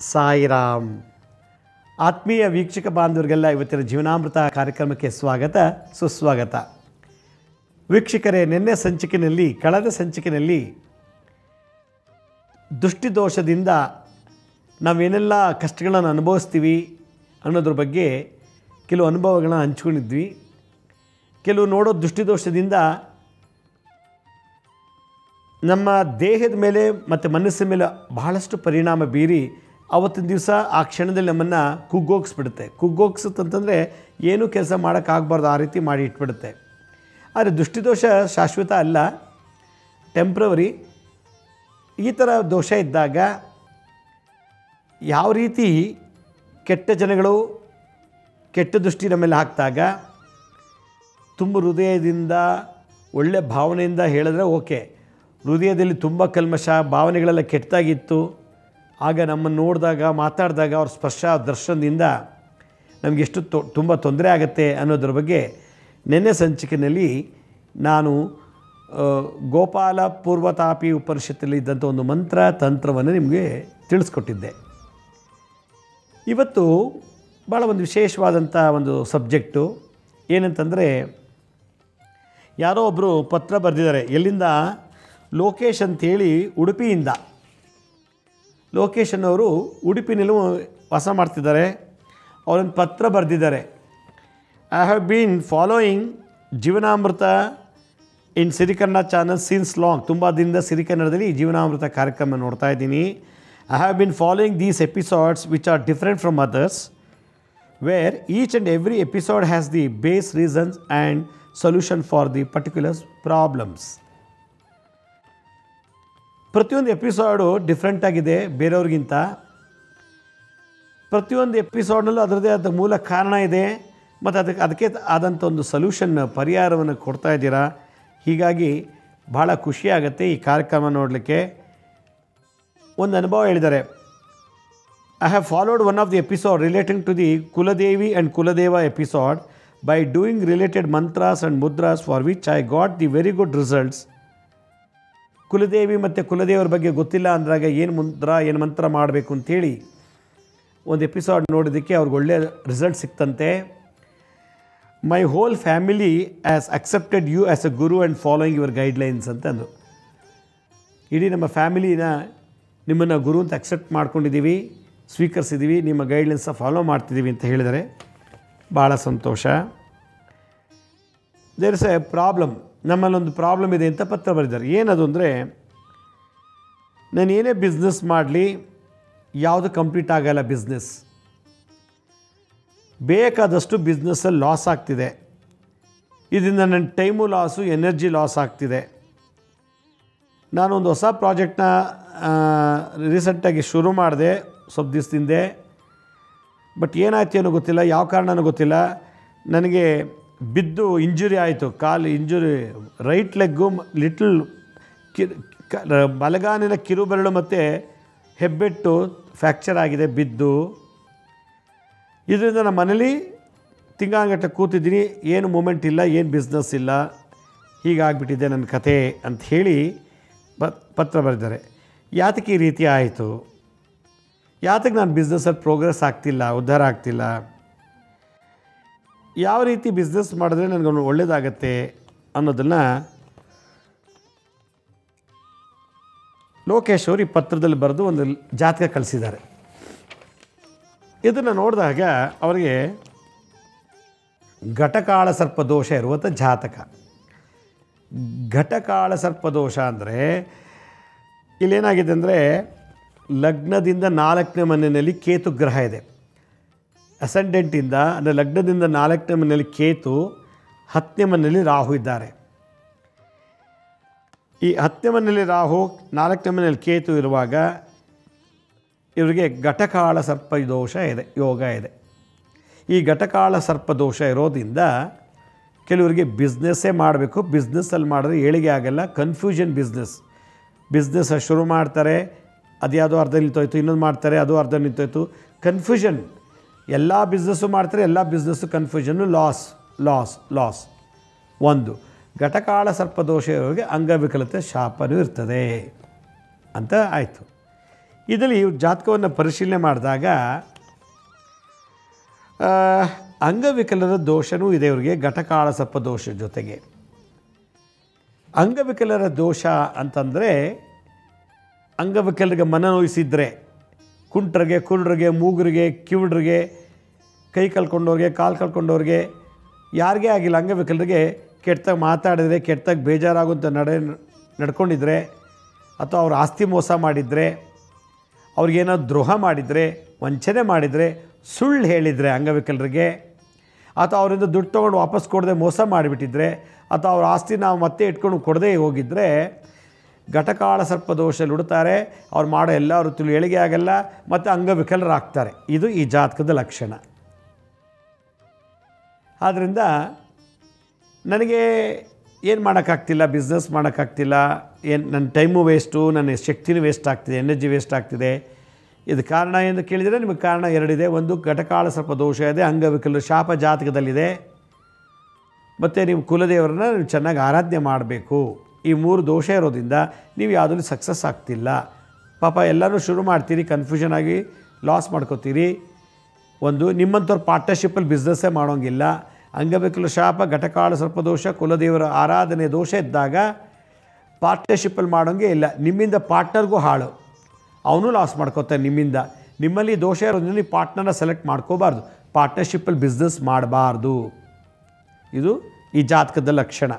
ಸಾಯಿರಾಮ್ ಆತ್ಮೀಯ ವೀಕ್ಷಕ ಬಾಂಧವರಿಗೆಲ್ಲ ಇವತ್ತಿನ ಜೀವನಾಮೃತ ಕಾರ್ಯಕ್ರಮಕ್ಕೆ ಸ್ವಾಗತ ಸುಸ್ವಾಗತ ವೀಕ್ಷಕರೇ ನಿನ್ನೆ ಸಂಚಿಕೆಯಲ್ಲಿ ಕಳೆದ ಸಂಚಿಕೆಯಲ್ಲಿ ದೃಷ್ಟಿದೋಷದಿಂದ ನಾವೇನೆಲ್ಲ ಕಷ್ಟಗಳನ್ನು ಅನುಭವಿಸ್ತೀವಿ ಅನ್ನೋದ್ರ ಬಗ್ಗೆ ಕೆಲವು ಅನುಭವಗಳನ್ನ ಹಂಚ್ಕೊಂಡಿದ್ವಿ ಕೆಲವು ನೋಡೋ ದೃಷ್ಟಿದೋಷದಿಂದ ನಮ್ಮ ದೇಹದ ಮೇಲೆ ಮತ್ತು ಮನಸ್ಸಿನ ಮೇಲೆ ಬಹಳಷ್ಟು ಪರಿಣಾಮ ಬೀರಿ ಅವತ್ತಿನ ದಿವಸ ಆ ಕ್ಷಣದಲ್ಲಿ ನಮ್ಮನ್ನು ಕುಗ್ಗೋಗಿಸ್ಬಿಡುತ್ತೆ ಕುಗ್ಗೋಗಿಸುತ್ತಂತಂದರೆ ಏನೂ ಕೆಲಸ ಮಾಡೋಕ್ಕಾಗಬಾರ್ದು ಆ ರೀತಿ ಮಾಡಿ ಇಟ್ಬಿಡುತ್ತೆ ಆದರೆ ದೃಷ್ಟಿದೋಷ ಶಾಶ್ವತ ಅಲ್ಲ ಟೆಂಪ್ರವರಿ ಈ ಥರ ದೋಷ ಇದ್ದಾಗ ಯಾವ ರೀತಿ ಕೆಟ್ಟ ಜನಗಳು ಕೆಟ್ಟ ದೃಷ್ಟಿ ನಮ್ಮ ಮೇಲೆ ಹಾಕಿದಾಗ ತುಂಬ ಹೃದಯದಿಂದ ಒಳ್ಳೆ ಭಾವನೆಯಿಂದ ಹೇಳಿದ್ರೆ ಓಕೆ ಹೃದಯದಲ್ಲಿ ತುಂಬ ಕಲ್ಮಶ ಭಾವನೆಗಳೆಲ್ಲ ಕೆಟ್ಟದಾಗಿತ್ತು ಆಗ ನಮ್ಮನ್ನು ನೋಡಿದಾಗ ಮಾತಾಡಿದಾಗ ಅವ್ರ ಸ್ಪರ್ಶ ದರ್ಶನದಿಂದ ನಮಗೆಷ್ಟು ತೊ ತುಂಬ ತೊಂದರೆ ಆಗುತ್ತೆ ಅನ್ನೋದ್ರ ಬಗ್ಗೆ ನಿನ್ನೆ ಸಂಚಿಕೆಯಲ್ಲಿ ನಾನು ಆ, ಗೋಪಾಲ ಪೂರ್ವತಾಪಿ ಉಪನಿಷತ್ತಲ್ಲಿ ಇದ್ದಂಥ ಒಂದು ಮಂತ್ರ ತಂತ್ರವನ್ನು ನಿಮಗೆ ತಿಳಿಸ್ಕೊಟ್ಟಿದ್ದೆ ಇವತ್ತು ಭಾಳ ಒಂದು ವಿಶೇಷವಾದಂಥ ಒಂದು ಸಬ್ಜೆಕ್ಟು ಏನಂತಂದರೆ ಯಾರೋ ಒಬ್ಬರು ಪತ್ರ ಬರೆದಿದ್ದಾರೆ ಎಲ್ಲಿಂದ ಲೋಕೇಶ್ ಅಂತೇಳಿ ಉಡುಪಿಯಿಂದ ಲೋಕೇಶ್ ಅನ್ನೋರು ಉಡುಪಿನಲ್ಲೂ ವಾಸ ಮಾಡ್ತಿದ್ದಾರೆ ಅವರೊಂದು ಪತ್ರ ಬರೆದಿದ್ದಾರೆ I have been following Jeevanamrutha in Sirikannada channel since long ತುಂಬ ದಿನದ ಸಿರಿಕನ್ನಡದಲ್ಲಿ ಈ ಜೀವನಾಮೃತ ಕಾರ್ಯಕ್ರಮ ನೋಡ್ತಾ ಇದ್ದೀನಿ I have been following these episodes which are different from others where each and every episode has the base reasons and solution for the particular problems. ಪ್ರತಿಯೊಂದು episode different ಆಗಿದೆ ಬೇರೆಯವ್ರಿಗಿಂತ ಪ್ರತಿಯೊಂದು ಎಪಿಸೋಡ್ನಲ್ಲೂ ಅದರದೇ ಆದ ಮೂಲ ಕಾರಣ ಇದೆ ಮತ್ತು ಅದಕ್ಕೆ ಅದಕ್ಕೆ ಆದಂಥ ಒಂದು ಸೊಲ್ಯೂಷನ್ ಪರಿಹಾರವನ್ನು ಕೊಡ್ತಾ ಇದ್ದೀರಾ ಹೀಗಾಗಿ ಭಾಳ ಖುಷಿಯಾಗುತ್ತೆ ಈ ಕಾರ್ಯಕ್ರಮ ನೋಡಲಿಕ್ಕೆ ಒಂದು ಅನುಭವ ಹೇಳಿದ್ದಾರೆ I have followed one of the episode relating to the Kuladevi and Kuladeva episode by doing related mantras and mudras for which I got the very good results. ಕುಲದೇವಿ ಮತ್ತು ಕುಲದೇವರ ಬಗ್ಗೆ ಗೊತ್ತಿಲ್ಲ ಅಂದಾಗ ಏನು ಮಂತ್ರ ಏನು ಮಂತ್ರ ಮಾಡಬೇಕು ಅಂತೇಳಿ ಒಂದು ಎಪಿಸೋಡ್ ನೋಡೋದಕ್ಕೆ ಅವ್ರಿಗೆ ಒಳ್ಳೆ ರಿಸಲ್ಟ್ ಸಿಕ್ತಂತೆ my whole family has accepted you as a guru and following your guidelines ಅಂತ ಅಂದರು ಇಡೀ ನಮ್ಮ ಫ್ಯಾಮಿಲಿನ ನಿಮ್ಮನ್ನು ಗುರು ಅಂತ ಅಕ್ಸೆಪ್ಟ್ ಮಾಡ್ಕೊಂಡಿದ್ದೀವಿ ಸ್ವೀಕರಿಸಿದ್ದೀವಿ ನಿಮ್ಮ ಗೈಡ್ಲೈನ್ಸ ಫಾಲೋ ಮಾಡ್ತಿದ್ದೀವಿ ಅಂತ ಹೇಳಿದರೆ ಭಾಳ ಸಂತೋಷ ದೇರ್ ಇಸ್ ಎ ಪ್ರಾಬ್ಲಮ್ ನಮ್ಮಲ್ಲೊಂದು ಪ್ರಾಬ್ಲಮ್ ಇದೆ ಅಂತ ಪತ್ರ ಬರೆದಿದ್ದಾರೆ ಏನದು ಅಂದರೆ ನಾನು ಏನೇ ಬಿಸ್ನೆಸ್ ಮಾಡಲಿ ಯಾವುದು ಕಂಪ್ಲೀಟ್ ಆಗಲ್ಲ ಬಿಸ್ನೆಸ್ ಬೇಕಾದಷ್ಟು ಬಿಸ್ನೆಸ್ಸಲ್ಲಿ ಲಾಸ್ ಆಗ್ತಿದೆ ಇದರಿಂದ ನನ್ನ ಟೈಮು ಲಾಸು ಎನರ್ಜಿ ಲಾಸ್ ಆಗ್ತಿದೆ ನಾನೊಂದು ಹೊಸ ಪ್ರಾಜೆಕ್ಟ್ನ ರೀಸೆಂಟಾಗಿ ಶುರು ಮಾಡಿದೆ ಸ್ವಲ್ಪ ದಿವಸದಿಂದೆ ಬಟ್ ಏನಾಯ್ತು ಏನೋ ಗೊತ್ತಿಲ್ಲ ಯಾವ ಕಾರಣನೂ ಗೊತ್ತಿಲ್ಲ ನನಗೆ ಬಿದ್ದು ಇಂಜುರಿ ಆಯಿತು ಕಾಲು ಇಂಜುರಿ ರೈಟ್ ಲೆಗ್ಗು ಲಿಟಲ್ ಕಿ ಕ- ಬಲಗಾಲಿನ ಕಿರುಬೆರಳು ಮತ್ತು ಹೆಬ್ಬೆಟ್ಟು ಫ್ರ್ಯಾಕ್ಚರ್ ಆಗಿದೆ ಬಿದ್ದು ಇದರಿಂದ ನಮ್ಮ ಮನೇಲಿ ತಿಂಗಾಂಗಟ್ಟೆ ಕೂತಿದ್ದೀನಿ ಏನು ಮೂಮೆಂಟ್ ಇಲ್ಲ ಏನು ಬಿಸ್ನೆಸ್ ಇಲ್ಲ ಹೀಗಾಗ್ಬಿಟ್ಟಿದೆ ನನ್ನ ಕತೆ ಅಂತ ಹೇಳಿ ಬ ಪತ್ರ ಬರೆದಿದ್ದಾರೆ ಯಾತಕ್ಕೆ ಈ ರೀತಿ ಆಯಿತು ಯಾತಕ್ಕೆ ನಾನು ಬಿಸ್ನೆಸ್ಸಲ್ಲಿ ಪ್ರೋಗ್ರೆಸ್ ಆಗ್ತಿಲ್ಲ ಉದ್ಧಾರ ಆಗ್ತಿಲ್ಲ ಯಾವ ರೀತಿ ಬಿಸ್ನೆಸ್ ಮಾಡಿದ್ರೆ ನನಗೆ ಒಳ್ಳೆಯದಾಗತ್ತೆ ಅನ್ನೋದನ್ನು ಲೋಕೇಶ್ ಅವರು ಈ ಪತ್ರದಲ್ಲಿ ಬರೆದು ಒಂದು ಜಾತಕ ಕಳಿಸಿದ್ದಾರೆ ಇದನ್ನು ನೋಡಿದಾಗ ಅವರಿಗೆ ಘಟಕಾಳ ಸರ್ಪ ದೋಷ ಇರುವಂಥ ಜಾತಕ ಘಟಕಾಳ ಸರ್ಪ ದೋಷ ಅಂದರೆ ಇಲ್ಲೇನಾಗಿದೆ ಅಂದರೆ ಲಗ್ನದಿಂದ ನಾಲ್ಕನೇ ಮನೆಯಲ್ಲಿ ಕೇತು ಗ್ರಹ ಇದೆ ಅಸೆಂಡೆಂಟಿಂದ ಅಂದರೆ ಲಗ್ನದಿಂದ ನಾಲ್ಕನೇ ಮನೆಯಲ್ಲಿ ಕೇತು ಹತ್ತನೇ ಮನೆಯಲ್ಲಿ ರಾಹು ಇದ್ದಾರೆ ಈ ಹತ್ತನೇ ಮನೆಯಲ್ಲಿ ರಾಹು ನಾಲ್ಕನೇ ಮನೆಯಲ್ಲಿ ಕೇತು ಇರುವಾಗ ಇವರಿಗೆ ಘಟಕಾಳ ಸರ್ಪ ದೋಷ ಇದೆ ಯೋಗ ಇದೆ ಈ ಘಟಕಾಳ ಸರ್ಪ ದೋಷ ಇರೋದ್ರಿಂದ ಕೆಲವರಿಗೆ ಬಿಸ್ನೆಸ್ಸೇ ಮಾಡಬೇಕು ಬಿಸ್ನೆಸ್ಸಲ್ಲಿ ಮಾಡಿದ್ರೆ ಏಳಿಗೆ ಆಗಲ್ಲ ಕನ್ಫ್ಯೂಷನ್ ಬಿಸ್ನೆಸ್ ಬಿಸ್ನೆಸ್ ಶುರು ಮಾಡ್ತಾರೆ ಅದ್ಯಾವುದೋ ಅರ್ಧ ನಿಂತೋಯ್ತು ಇನ್ನೊಂದು ಮಾಡ್ತಾರೆ ಅದು ಅರ್ಧ ನಿಂತೋಯ್ತು ಕನ್ಫ್ಯೂಷನ್ ಎಲ್ಲ ಬಿಸ್ನೆಸ್ಸು ಮಾಡ್ತಾರೆ ಎಲ್ಲ business confusion loss loss loss ಒಂದು ಘಟಕಾಳ ಸರ್ಪದೋಷ ಇರೋರಿಗೆ ಅಂಗವಿಕಲತೆ ಶಾಪನೂ ಇರ್ತದೆ ಅಂತ ಆಯಿತು ಇದರಲ್ಲಿ ಇವ್ರ ಜಾತಕವನ್ನು ಪರಿಶೀಲನೆ ಮಾಡಿದಾಗ ಆ, ಅಂಗವಿಕಲರ ದೋಷನೂ ಇದೆ ಇವರಿಗೆ ಘಟಕಾಳ ಸರ್ಪ ದೋಷ ಜೊತೆಗೆ ಅಂಗವಿಕಲರ ದೋಷ ಅಂತಂದರೆ ಅಂಗವಿಕಲರಿಗೆ ಮನನೋಯಿಸಿದ್ರೆ ಕುಂಟ್ರಿಗೆ ಕುರುಡ್ರಿಗೆ ಮೂಗರಿಗೆ ಕಿವುಡ್ರಿಗೆ ಕೈ ಕಳ್ಕೊಂಡವ್ರಿಗೆ ಕಾಲು ಕಳ್ಕೊಂಡವ್ರಿಗೆ ಯಾರಿಗೇ ಆಗಿಲ್ಲ ಅಂಗವಿಕಲರಿಗೆ ಕೆಟ್ಟಾಗ ಮಾತಾಡಿದರೆ ಕೆಟ್ಟಾಗ ಬೇಜಾರಾಗುವಂಥ ನಡೆ ನಡ್ಕೊಂಡಿದ್ರೆ ಅಥವಾ ಅವ್ರ ಆಸ್ತಿ ಮೋಸ ಮಾಡಿದರೆ ಅವ್ರಿಗೇನೋ ದ್ರೋಹ ಮಾಡಿದರೆ ವಂಚನೆ ಮಾಡಿದರೆ ಸುಳ್ಳು ಹೇಳಿದರೆ ಅಂಗವಿಕಲರಿಗೆ ಅಥವಾ ಅವರಿಂದ ದುಡ್ಡು ತೊಗೊಂಡು ವಾಪಸ್ ಕೊಡದೆ ಮೋಸ ಮಾಡಿಬಿಟ್ಟಿದ್ರೆ ಅಥವಾ ಅವ್ರ ಆಸ್ತಿ ನಾವು ಮತ್ತೆ ಇಟ್ಕೊಂಡು ಕೊಡದೇ ಹೋಗಿದ್ದರೆ ಘಟಕಾಳ ಸರ್ಪ ದೋಷದಲ್ಲಿ ಉಡ್ತಾರೆ ಅವ್ರು ಮಾಡೋ ಎಲ್ಲ ವೃತ್ತಿಲು ಏಳಿಗೆ ಆಗಲ್ಲ ಮತ್ತು ಅಂಗವಿಕಲರಾಗ್ತಾರೆ ಇದು ಈ ಜಾತಕದ ಲಕ್ಷಣ ಆದ್ದರಿಂದ ನನಗೆ ಏನು ಮಾಡೋಕ್ಕಾಗ್ತಿಲ್ಲ ಬಿಸ್ನೆಸ್ ಮಾಡೋಕ್ಕಾಗ್ತಿಲ್ಲ ಏನು ನನ್ನ ಟೈಮು ವೇಸ್ಟು ನನ್ನ ಶಕ್ತಿನೂ ವೇಸ್ಟ್ ಆಗ್ತಿದೆ ಎನರ್ಜಿ ವೇಸ್ಟ್ ಆಗ್ತಿದೆ ಇದು ಕಾರಣ ಎಂದು ಕೇಳಿದರೆ ನಿಮಗೆ ಕಾರಣ ಎರಡಿದೆ ಒಂದು ಘಟಕಾಳ ಸ್ವಲ್ಪ ದೋಷ ಇದೆ ಅಂಗವಿಕಲ ಶಾಪ ಜಾತಕದಲ್ಲಿದೆ ಮತ್ತು ನೀವು ಕುಲದೇವರನ್ನ ನೀವು ಚೆನ್ನಾಗಿ ಆರಾಧನೆ ಮಾಡಬೇಕು ಈ ಮೂರು ದೋಷ ಇರೋದ್ರಿಂದ ನೀವು ಯಾವುದರಲ್ಲಿ ಸಕ್ಸಸ್ ಆಗ್ತಿಲ್ಲ ಪಾಪ ಎಲ್ಲರೂ ಶುರು ಮಾಡ್ತೀರಿ ಕನ್ಫ್ಯೂಷನ್ ಆಗಿ ಲಾಸ್ ಮಾಡ್ಕೋತೀರಿ ಒಂದು ನಿಮ್ಮಂಥವ್ರು ಪಾರ್ಟ್ನರ್ಶಿಪ್ಪಲ್ಲಿ ಬಿಸ್ನೆಸ್ಸೇ ಮಾಡೋಂಗಿಲ್ಲ ಅಂಗವಿಕಲ ಶಾಪ ಘಟಕಾಳ ಸ್ವಲ್ಪ ದೋಷ ಕುಲದೇವರ ಆರಾಧನೆ ದೋಷ ಇದ್ದಾಗ ಪಾರ್ಟ್ನರ್ಶಿಪ್ಪಲ್ಲಿ ಮಾಡೋಂಗೆ ಇಲ್ಲ ನಿಮ್ಮಿಂದ ಪಾರ್ಟ್ನರ್ಗೂ ಹಾಳು ಅವನು ಲಾಸ್ ಮಾಡ್ಕೋತಾನೆ ನಿಮ್ಮಿಂದ ನಿಮ್ಮಲ್ಲಿ ದೋಷ ಇರೋದ್ರಿಂದ ನೀವು ಪಾರ್ಟ್ನರ್ನ ಸೆಲೆಕ್ಟ್ ಮಾಡ್ಕೋಬಾರ್ದು ಪಾರ್ಟ್ನರ್ಶಿಪ್ಪಲ್ಲಿ ಬಿಸ್ನೆಸ್ ಮಾಡಬಾರ್ದು ಇದು ಈ ಜಾತಕದ ಲಕ್ಷಣ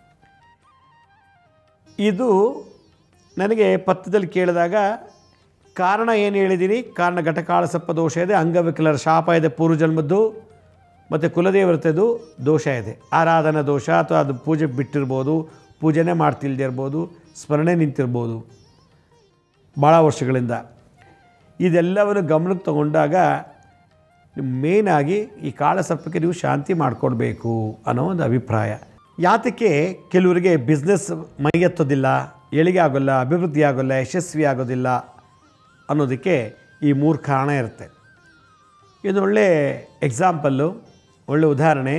ಇದು ನನಗೆ ಪತ್ರದಲ್ಲಿ ಕೇಳಿದಾಗ ಕಾರಣ ಏನು ಹೇಳಿದ್ದೀನಿ ಕಾರಣ ಘಟಕಾಳ ಸಪ್ಪ ದೋಷ ಇದೆ ಅಂಗವಿಕಲರ ಶಾಪ ಇದೆ ಪೂರ್ವಜನ್ಮದ್ದು ಮತ್ತು ಕುಲದೇವರತೆದು ದೋಷ ಇದೆ ಆರಾಧನಾ ದೋಷ ಅಥವಾ ಅದು ಪೂಜೆ ಬಿಟ್ಟಿರ್ಬೋದು ಪೂಜೆನೇ ಮಾಡ್ತಿಲ್ದೇ ಇರ್ಬೋದು ಸ್ಮರಣೆ ನಿಂತಿರ್ಬೋದು ಭಾಳ ವರ್ಷಗಳಿಂದ ಇದೆಲ್ಲವನ್ನು ಗಮನಕ್ಕೆ ತಗೊಂಡಾಗ ಮೇಯ್ನಾಗಿ ಈ ಕಾಳಸರ್ಪಕ್ಕೆ ನೀವು ಶಾಂತಿ ಮಾಡಿಕೊಡ್ಬೇಕು ಅನ್ನೋ ಒಂದು ಅಭಿಪ್ರಾಯ ಯಾತಕ್ಕೆ ಕೆಲವರಿಗೆ ಬಿಸ್ನೆಸ್ ಮೈಗೆತ್ತೋದಿಲ್ಲ ಏಳಿಗೆ ಆಗೋಲ್ಲ ಅಭಿವೃದ್ಧಿ ಆಗೋಲ್ಲ ಯಶಸ್ವಿ ಆಗೋದಿಲ್ಲ ಅನ್ನೋದಕ್ಕೆ ಈ ಮೂರು ಕಾರಣ ಇರುತ್ತೆ ಇದು ಒಳ್ಳೆ ಎಕ್ಸಾಂಪಲ್ಲು ಒಳ್ಳೆ ಉದಾಹರಣೆ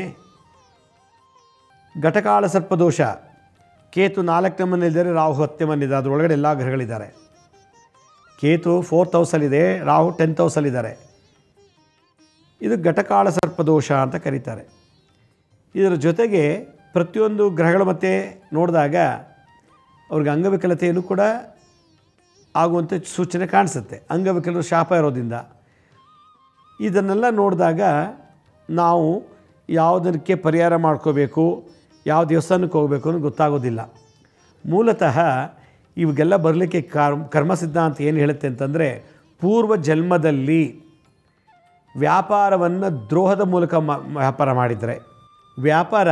ಘಟಕಾಳ ಸರ್ಪದೋಷ ಕೇತು ನಾಲ್ಕನೇ ಮನೆಯಲ್ಲಿದ್ದಾರೆ ರಾಹು ಹತ್ತನೇ ಮನೆಯಿದೆ ಅದರೊಳಗಡೆ ಎಲ್ಲ ಗ್ರಹಗಳಿದ್ದಾರೆ ಕೇತು ಫೋರ್ತ್ ಹೌಸಲ್ಲಿದೆ ರಾಹು ಟೆಂತ್ ಹೌಸಲ್ಲಿದ್ದಾರೆ ಇದು ಘಟಕಾಳ ಸರ್ಪದೋಷ ಅಂತ ಕರೀತಾರೆ ಇದರ ಜೊತೆಗೆ ಪ್ರತಿಯೊಂದು ಗ್ರಹಗಳು ಮತ್ತೆ ನೋಡಿದಾಗ ಅವ್ರಿಗೆ ಅಂಗವಿಕಲತೆಯನ್ನು ಕೂಡ ಆಗುವಂಥ ಸೂಚನೆ ಕಾಣಿಸುತ್ತೆ ಅಂಗವಿಕಲರು ಶಾಪ ಇರೋದ್ರಿಂದ ಇದನ್ನೆಲ್ಲ ನೋಡಿದಾಗ ನಾವು ಯಾವುದಕ್ಕೆ ಪರಿಹಾರ ಮಾಡ್ಕೋಬೇಕು ಯಾವ ದೇವಸ್ಥಾನಕ್ಕೆ ಹೋಗಬೇಕು ಅನ್ನೋದು ಗೊತ್ತಾಗೋದಿಲ್ಲ ಮೂಲತಃ ಇವಾಗೆಲ್ಲ ಬರಲಿಕ್ಕೆ ಕರ್ಮ ಕರ್ಮ ಸಿದ್ಧಾಂತ ಏನು ಹೇಳುತ್ತೆ ಅಂತಂದರೆ ಪೂರ್ವ ಜನ್ಮದಲ್ಲಿ ವ್ಯಾಪಾರವನ್ನು ದ್ರೋಹದ ಮೂಲಕ ಮ ವ್ಯಾಪಾರ ಮಾಡಿದರೆ ವ್ಯಾಪಾರ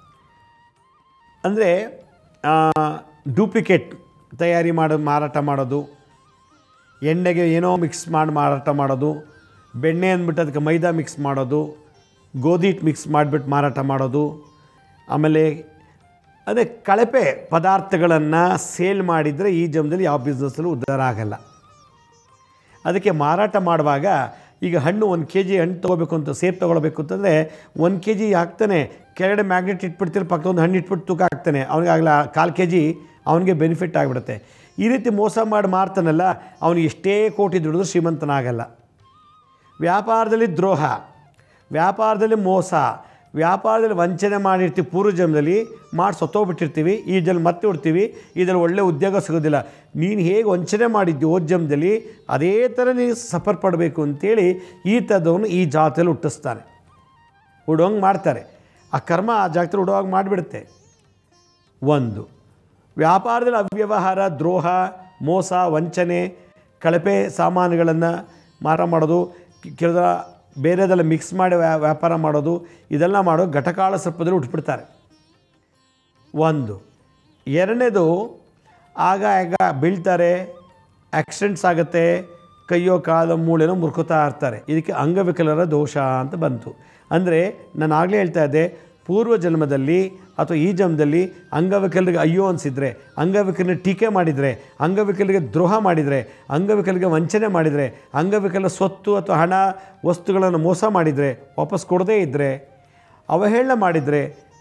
ಅಂದರೆ ಡೂಪ್ಲಿಕೇಟ್ ತಯಾರಿ ಮಾಡೋ ಮಾರಾಟ ಮಾಡೋದು ಎಣ್ಣೆಗೆ ಏನೋ ಮಿಕ್ಸ್ ಮಾಡಿ ಮಾರಾಟ ಮಾಡೋದು ಬೆಣ್ಣೆ ಅಂದ್ಬಿಟ್ಟು ಅದಕ್ಕೆ ಮೈದಾ ಮಿಕ್ಸ್ ಮಾಡೋದು ಗೋಧಿ ಹಿಟ್ಟು ಮಿಕ್ಸ್ ಮಾಡಿಬಿಟ್ಟು ಮಾರಾಟ ಮಾಡೋದು ಆಮೇಲೆ ಅದೇ ಕಳಪೆ ಪದಾರ್ಥಗಳನ್ನು ಸೇಲ್ ಮಾಡಿದರೆ ಈ ಜನ್ಮದಲ್ಲಿ ಯಾವ ಬಿಸ್ನೆಸ್ಸಲ್ಲೂ ಉದ್ಧಾರ ಆಗಲ್ಲ ಅದಕ್ಕೆ ಮಾರಾಟ ಮಾಡುವಾಗ ಈಗ ಹಣ್ಣು ಒಂದು ಕೆ ಜಿ ಹಣ್ಣು ತೊಗೋಬೇಕು ಅಂತ ಸೇಬ್ ತೊಗೊಳ್ಬೇಕು ಅಂತಂದರೆ ಒಂದು ಕೆ ಜಿ ಹಾಕ್ತಾನೆ ಕೆಳಗಡೆ ಮ್ಯಾಗ್ನೆಟ್ ಇಟ್ಬಿಡ್ತೀರಿ ಪಕ್ಕದ ಒಂದು ಹಣ್ಣು ಇಟ್ಬಿಟ್ಟು ತೂಕ ಹಾಕ್ತಾನೆ ಅವನಿಗೆ ಆಗಲ್ಲ ಕಾಲು ಕೆ ಜಿ ಅವನಿಗೆ ಬೆನಿಫಿಟ್ ಆಗಿಬಿಡುತ್ತೆ ಈ ರೀತಿ ಮೋಸ ಮಾಡಿ ಮಾರ್ತಾನಲ್ಲ ಅವನು ಎಷ್ಟೇ ಕೋಟಿ ದುಡಿದ್ರು ಶ್ರೀಮಂತನಾಗಲ್ಲ ವ್ಯಾಪಾರದಲ್ಲಿ ದ್ರೋಹ ವ್ಯಾಪಾರದಲ್ಲಿ ಮೋಸ ವ್ಯಾಪಾರದಲ್ಲಿ ವಂಚನೆ ಮಾಡಿರ್ತೀವಿ ಪೂರ್ವ ಜನ್ಮದಲ್ಲಿ ಮಾಡಿ ಸತ್ತೋಗ್ಬಿಟ್ಟಿರ್ತೀವಿ ಈ ಜನ್ಮ ಮತ್ತೆ ಹುಡ್ತೀವಿ ಇದರಲ್ಲಿ ಒಳ್ಳೆ ಉದ್ಯೋಗ ಸಿಗೋದಿಲ್ಲ ನೀನು ಹೇಗೆ ವಂಚನೆ ಮಾಡಿದ್ದಿ ಓದ್ ಜನ್ಮದಲ್ಲಿ ಅದೇ ಥರ ನೀನು ಸಫರ್ ಪಡಬೇಕು ಅಂತೇಳಿ ಈ ಥರದವನು ಈ ಜಾತಿಯಲ್ಲಿ ಹುಟ್ಟಿಸ್ತಾನೆ ಹುಡುವಂಗೆ ಮಾಡ್ತಾರೆ ಆ ಕರ್ಮ ಆ ಜಾಗದಲ್ಲಿ ಹುಡುವಾಗ ಮಾಡಿಬಿಡುತ್ತೆ ಒಂದು ವ್ಯಾಪಾರದಲ್ಲಿ ಅವ್ಯವಹಾರ ದ್ರೋಹ ಮೋಸ ವಂಚನೆ ಕಳಪೆ ಸಾಮಾನುಗಳನ್ನು ಮಾರಾಟ ಮಾಡೋದು ಕೆಲವು ಬೇರೆದೆಲ್ಲ ಮಿಕ್ಸ್ ಮಾಡಿ ವ್ಯಾ ವ್ಯಾಪಾರ ಮಾಡೋದು ಇದೆಲ್ಲ ಮಾಡೋ ಘಟಕಾಳ ಸರ್ಪದಲ್ಲಿ ಉಟ್ಬಿಡ್ತಾರೆ ಒಂದು ಎರಡನೇದು ಆಗ ಆಗ ಬೀಳ್ತಾರೆ ಆಕ್ಸಿಡೆಂಟ್ಸ್ ಆಗುತ್ತೆ ಕೈಯೋ ಕಾಲು ಮೂಳೆನೋ ಮುರ್ಕೋತಾ ಇರ್ತಾರೆ ಇದಕ್ಕೆ ಅಂಗವಿಕಲರ ದೋಷ ಅಂತ ಬಂತು ಅಂದರೆ ನಾನು ಆಗಲೇ ಹೇಳ್ತಾ ಇದ್ದೆ ಪೂರ್ವ ಜನ್ಮದಲ್ಲಿ ಅಥವಾ ಈ ಜನ್ಮದಲ್ಲಿ ಅಂಗವಿಕಲರಿಗೆ ಅಯ್ಯೋ ಅನಿಸಿದರೆ ಅಂಗವಿಕಲರಿಗೆ ಟೀಕೆ ಮಾಡಿದರೆ ಅಂಗವಿಕಲರಿಗೆ ದ್ರೋಹ ಮಾಡಿದರೆ ಅಂಗವಿಕಲರಿಗೆ ವಂಚನೆ ಮಾಡಿದರೆ ಅಂಗವಿಕಲ ಸ್ವತ್ತು ಅಥವಾ ಹಣ ವಸ್ತುಗಳನ್ನು ಮೋಸ ಮಾಡಿದರೆ ವಾಪಸ್ ಕೊಡದೇ ಇದ್ದರೆ ಅವಹೇಳನ ಮಾಡಿದರೆ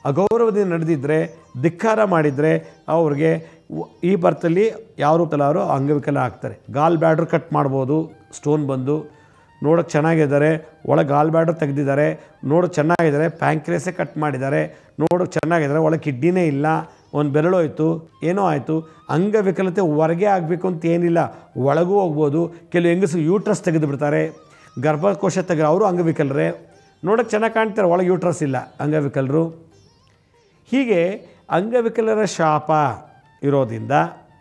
ಅಗೌರವದಿಂದ ನಡೆದಿದ್ದರೆ ಧಿಕ್ಕಾರ ಮಾಡಿದರೆ ಅವ್ರಿಗೆ ವ- ಈ ಬರ್ತಲ್ಲಿ ಯಾವ ರೂಪದಲ್ಲಿ ಅವರು ಅಂಗವಿಕಲ ಆಗ್ತಾರೆ ಗಾಲ್ ಬ್ಯಾಡ್ರ್ ಕಟ್ ಮಾಡ್ಬೋದು ಸ್ಟೋನ್ ಬಂದು ನೋಡೋಕ್ಕೆ ಚೆನ್ನಾಗಿದ್ದಾರೆ ಒಳಗೆ ಗಾಲ್ ಬ್ಯಾಡ್ರ್ ತೆಗೆದಿದ್ದಾರೆ ನೋಡೋಕ್ಕೆ ಚೆನ್ನಾಗಿದ್ದಾರೆ ಪ್ಯಾಂಕ್ರೇಸೇ ಕಟ್ ಮಾಡಿದ್ದಾರೆ ನೋಡೋಕ್ಕೆ ಚೆನ್ನಾಗಿದ್ದಾರೆ ಒಳಗೆ ಕಿಡ್ನಿನೇ ಇಲ್ಲ ಒಂದು ಬೆರಳು ಹೋಯ್ತು ಏನೋ ಆಯಿತು ಅಂಗವಿಕಲತೆ ಹೊರಗೆ ಆಗಬೇಕು ಅಂತ ಏನಿಲ್ಲ ಒಳಗೂ ಹೋಗ್ಬೋದು ಕೆಲವು ಹೆಂಗಸು ಯೂಟ್ರಸ್ ತೆಗೆದು ಬಿಡ್ತಾರೆ ಗರ್ಭಕೋಶ ತೆಗೆದು ಅವರು ಅಂಗವಿಕಲರೇ ನೋಡೋಕ್ಕೆ ಚೆನ್ನಾಗಿ ಕಾಣ್ತಾರೆ ಒಳಗೆ ಯೂಟ್ರಸ್ ಇಲ್ಲ ಅಂಗವಿಕಲರು ಹೀಗೆ ಅಂಗವಿಕಲರ ಶಾಪ ಇರೋದ್ರಿಂದ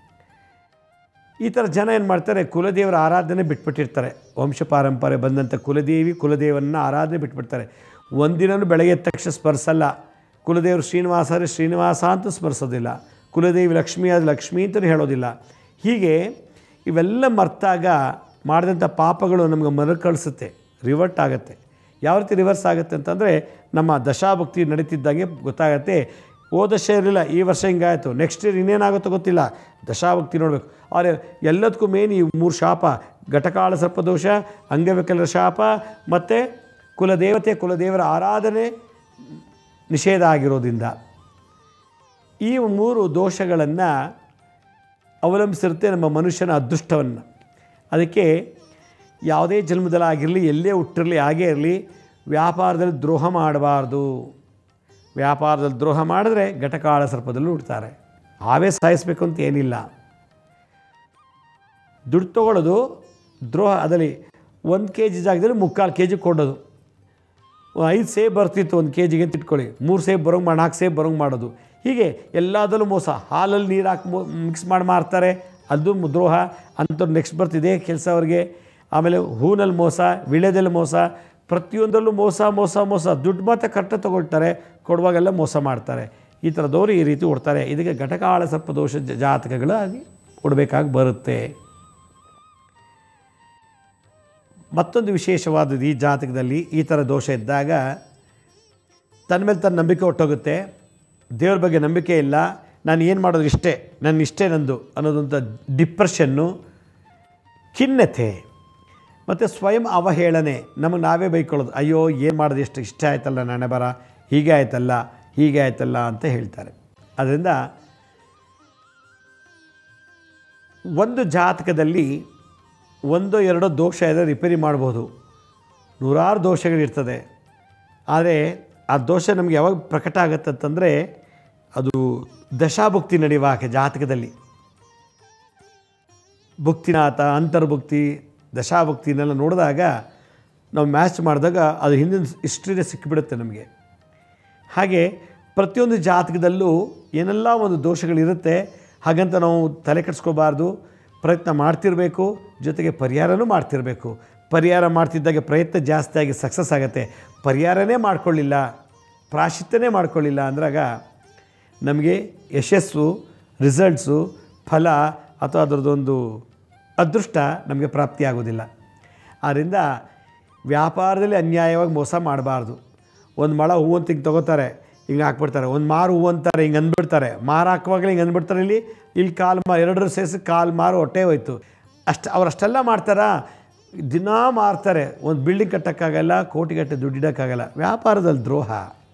ಈ ಥರ ಜನ ಏನು ಮಾಡ್ತಾರೆ ಕುಲದೇವರ ಆರಾಧನೆ ಬಿಟ್ಬಿಟ್ಟಿರ್ತಾರೆ ವಂಶ ಪಾರಂಪರೆ ಬಂದಂಥ ಕುಲದೇವಿ ಕುಲದೇವನ ಆರಾಧನೆ ಬಿಟ್ಬಿಡ್ತಾರೆ ಒಂದಿನೂ ಬೆಳಗ್ಗೆ ಎದ್ದ ತಕ್ಷಣ ಸ್ಪರ್ಸಲ್ಲ ಕುಲದೇವರು ಶ್ರೀನಿವಾಸ ಅಂದರೆ ಶ್ರೀನಿವಾಸ ಅಂತ ಸ್ಮರಿಸೋದಿಲ್ಲ ಕುಲದೇವಿ ಲಕ್ಷ್ಮಿ ಅದು ಲಕ್ಷ್ಮಿ ಅಂತಲೂ ಹೇಳೋದಿಲ್ಲ ಹೀಗೆ ಇವೆಲ್ಲ ಮರ್ತಾಗ ಮಾಡಿದಂಥ ಪಾಪಗಳು ನಮಗೆ ಮರುಕಳಿಸುತ್ತೆ ರಿವರ್ಟ್ ಆಗುತ್ತೆ ಯಾವ ರೀತಿ ರಿವರ್ಸ್ ಆಗುತ್ತೆ ಅಂತಂದರೆ ನಮ್ಮ ದಶಾಭಕ್ತಿ ನಡೀತಿದ್ದಂಗೆ ಗೊತ್ತಾಗತ್ತೆ ಹೋದ ವರ್ಷ ಇರಲಿಲ್ಲ ಈ ವರ್ಷ ಹಿಂಗಾಯಿತು ನೆಕ್ಸ್ಟ್ ಇಯರ್ ಇನ್ನೇನಾಗುತ್ತೋ ಗೊತ್ತಿಲ್ಲ ದಶಾಭಕ್ತಿ ನೋಡಬೇಕು ಆದರೆ ಎಲ್ಲದಕ್ಕೂ ಮೇನ್ ಈ ಮೂರು ಶಾಪ ಘಟಕಾಳ ಸರ್ಪದೋಷ ಅಂಗವಿಕಲರ ಶಾಪ ಮತ್ತು ಕುಲದೇವತೆ ಕುಲದೇವರ ಆರಾಧನೆ ನಿಷೇಧ ಆಗಿರೋದ್ರಿಂದ ಈ ಮೂರು ದೋಷಗಳನ್ನು ಅವಲಂಬಿಸಿರುತ್ತೆ ನಮ್ಮ ಮನುಷ್ಯನ ಅದೃಷ್ಟವನ್ನು ಅದಕ್ಕೆ ಯಾವುದೇ ಜನ್ಮದಲ್ಲಾಗಿರಲಿ ಎಲ್ಲೇ ಹುಟ್ಟಿರಲಿ ಹಾಗೇ ಇರಲಿ ವ್ಯಾಪಾರದಲ್ಲಿ ದ್ರೋಹ ಮಾಡಬಾರ್ದು ವ್ಯಾಪಾರದಲ್ಲಿ ದ್ರೋಹ ಮಾಡಿದ್ರೆ ಘಟಕಾಳ ಸರ್ಪದಲ್ಲಿ ಹುಡ್ತಾರೆ ಹಾವೇ ಸಾಯಿಸ್ಬೇಕು ಅಂತ ಏನಿಲ್ಲ ದುಡ್ಡು ತೊಗೊಳ್ಳೋದು ದ್ರೋಹ ಅದರಲ್ಲಿ ಒಂದು ಕೆ ಜಿ ಜಾಗದಲ್ಲಿ ಮುಕ್ಕಾಲು ಕೆ ಜಿ ಕೊಡೋದು ಐದು ಸೇಬ್ ಬರ್ತಿತ್ತು ಒಂದು ಕೆ ಜಿಗೆ ಅಂತ ಇಟ್ಕೊಳ್ಳಿ ಮೂರು ಸೇಬ್ ಬರೋಂಗೆ ಮಾಡಿ ನಾಲ್ಕು ಸೇಬ್ ಬರೋಂಗೆ ಮಾಡೋದು ಹೀಗೆ ಎಲ್ಲದರಲ್ಲೂ ಮೋಸ ಹಾಲಲ್ಲಿ ನೀರು ಹಾಕಿ ಮಿಕ್ಸ್ ಮಾಡಿ ಮಾರ್ತಾರೆ ಅದು ದ್ರೋಹ ಅಂಥವ್ರು ನೆಕ್ಸ್ಟ್ ಬರ್ತಿದೆ ಕೆಲಸ ಅವ್ರಿಗೆ ಆಮೇಲೆ ಹೂನಲ್ಲಿ ಮೋಸ ವಿಳೆದಲ್ಲಿ ಮೋಸ ಪ್ರತಿಯೊಂದರಲ್ಲೂ ಮೋಸ ಮೋಸ ಮೋಸ ದುಡ್ಡು ಮಾತ್ರ ಕರೆಕ್ಟಾಗಿ ತೊಗೊಳ್ತಾರೆ ಕೊಡುವಾಗೆಲ್ಲ ಮೋಸ ಮಾಡ್ತಾರೆ ಈ ಥರದವರು ಈ ರೀತಿ ಕೊಡ್ತಾರೆ ಇದಕ್ಕೆ ಘಟಕಾಳ ಸರ್ಪ ದೋಷ ಜ- ಜಾತಕಗಳಾಗಿ ಕೊಡಬೇಕಾಗಿ ಬರುತ್ತೆ ಮತ್ತೊಂದು ವಿಶೇಷವಾದದ್ದು ಈ ಜಾತಕದಲ್ಲಿ ಈ ಥರ ದೋಷ ಇದ್ದಾಗ ತನ್ನ ಮೇಲೆ ತನ್ನ ನಂಬಿಕೆ ಹೊಟ್ಟೋಗುತ್ತೆ ದೇವ್ರ ಬಗ್ಗೆ ನಂಬಿಕೆ ಇಲ್ಲ ನಾನು ಏನು ಮಾಡೋದು ಇಷ್ಟೇ ನನ್ನ ಇಷ್ಟೇ ನಂದು ಅನ್ನೋದಂಥ ಡಿಪ್ರೆಷನ್ನು ಖಿನ್ನತೆ ಮತ್ತು ಸ್ವಯಂ ಅವಹೇಳನೆ ನಮಗೆ ನಾವೇ ಬೈಕೊಳ್ಳೋದು ಅಯ್ಯೋ ಏನು ಮಾಡೋದು ಎಷ್ಟು ಇಷ್ಟ ಆಯ್ತಲ್ಲ ನಾನೇ ಬರ ಹೀಗೆ ಆಯ್ತಲ್ಲ ಹೀಗೆ ಆಯ್ತಲ್ಲ ಅಂತ ಹೇಳ್ತಾರೆ ಅದರಿಂದ ಒಂದು ಜಾತಕದಲ್ಲಿ ಒಂದು ಎರಡೋ ದೋಷ ಇದ್ದರೆ ರಿಪೇರಿ ಮಾಡ್ಬೋದು ನೂರಾರು ದೋಷಗಳಿರ್ತದೆ ಆದರೆ ಆ ದೋಷ ನಮಗೆ ಯಾವಾಗ ಪ್ರಕಟ ಆಗುತ್ತೆ ಅಂತಂದರೆ ಅದು ದಶಾಭುಕ್ತಿ ನಡೆಯುವಾಗ ಜಾತಕದಲ್ಲಿ ಭುಕ್ತಿನಾಥ ಅಂತರ್ಭುಕ್ತಿ ದಶಾಭುಕ್ತಿನೆಲ್ಲ ನೋಡಿದಾಗ ನಾವು ಮ್ಯಾಚ್ ಮಾಡಿದಾಗ ಅದು ಹಿಂದಿನ ಹಿಸ್ಟ್ರಿನೇ ಸಿಕ್ಕಿಬಿಡುತ್ತೆ ನಮಗೆ ಹಾಗೆ ಪ್ರತಿಯೊಂದು ಜಾತಕದಲ್ಲೂ ಏನೆಲ್ಲ ಒಂದು ದೋಷಗಳಿರುತ್ತೆ ಹಾಗಂತ ನಾವು ತಲೆ ಕೆಡಿಸ್ಕೋಬಾರ್ದು ಪ್ರಯತ್ನ ಮಾಡ್ತಿರಬೇಕು ಜೊತೆಗೆ ಪರಿಹಾರನೂ ಮಾಡ್ತಿರಬೇಕು ಪರಿಹಾರ ಮಾಡ್ತಿದ್ದಾಗೆ ಪ್ರಯತ್ನ ಜಾಸ್ತಿ ಆಗಿ ಸಕ್ಸಸ್ ಆಗುತ್ತೆ ಪರಿಹಾರನೇ ಮಾಡ್ಕೊಳ್ಳಿಲ್ಲ ಪ್ರಾಶಿತ್ಯನೇ ಮಾಡ್ಕೊಳ್ಳಿಲ್ಲ ಅಂದಾಗ ನಮಗೆ ಯಶಸ್ಸು ರಿಸಲ್ಟ್ಸು ಫಲ ಅಥವಾ ಅದರದ್ದೊಂದು ಅದೃಷ್ಟ ನಮಗೆ ಪ್ರಾಪ್ತಿಯಾಗೋದಿಲ್ಲ ಆದ್ದರಿಂದ ವ್ಯಾಪಾರದಲ್ಲಿ ಅನ್ಯಾಯವಾಗಿ ಮೋಸ ಮಾಡಬಾರ್ದು ಒಂದು ಮಳ ಹೂವು ಅಂತ ಹಿಂಗೆ ತೊಗೋತಾರೆ ಹಿಂಗೆ ಹಾಕ್ಬಿಡ್ತಾರೆ ಒಂದು ಮಾರು ಹೂವು ಅಂತಾರೆ ಹಿಂಗೆ ಅಂದ್ಬಿಡ್ತಾರೆ ಮಾರು ಹಾಕುವಾಗಲೇ ಹಿಂಗೆ ಅಂದ್ಬಿಡ್ತಾರೆ ಇಲ್ಲಿ ಇಲ್ಲಿ ಕಾಲು ಮಾರು ಎರಡರ ಸೇರಿಸಿ ಕಾಲು ಮಾರು ಹೊಟ್ಟೆ ಹೋಯ್ತು ಅಷ್ಟು ಅವ್ರು ಅಷ್ಟೆಲ್ಲ ಮಾಡ್ತಾರಾ ದಿನಾ ಮಾರ್ತಾರೆ ಒಂದು ಬಿಲ್ಡಿಂಗ್ ಕಟ್ಟೋಕ್ಕಾಗಲ್ಲ ಕೋಟಿಗಟ್ಟೆ ದುಡ್ಡಿಡೋಕ್ಕಾಗಲ್ಲ ವ್ಯಾಪಾರದಲ್ಲಿ ದ್ರೋಹ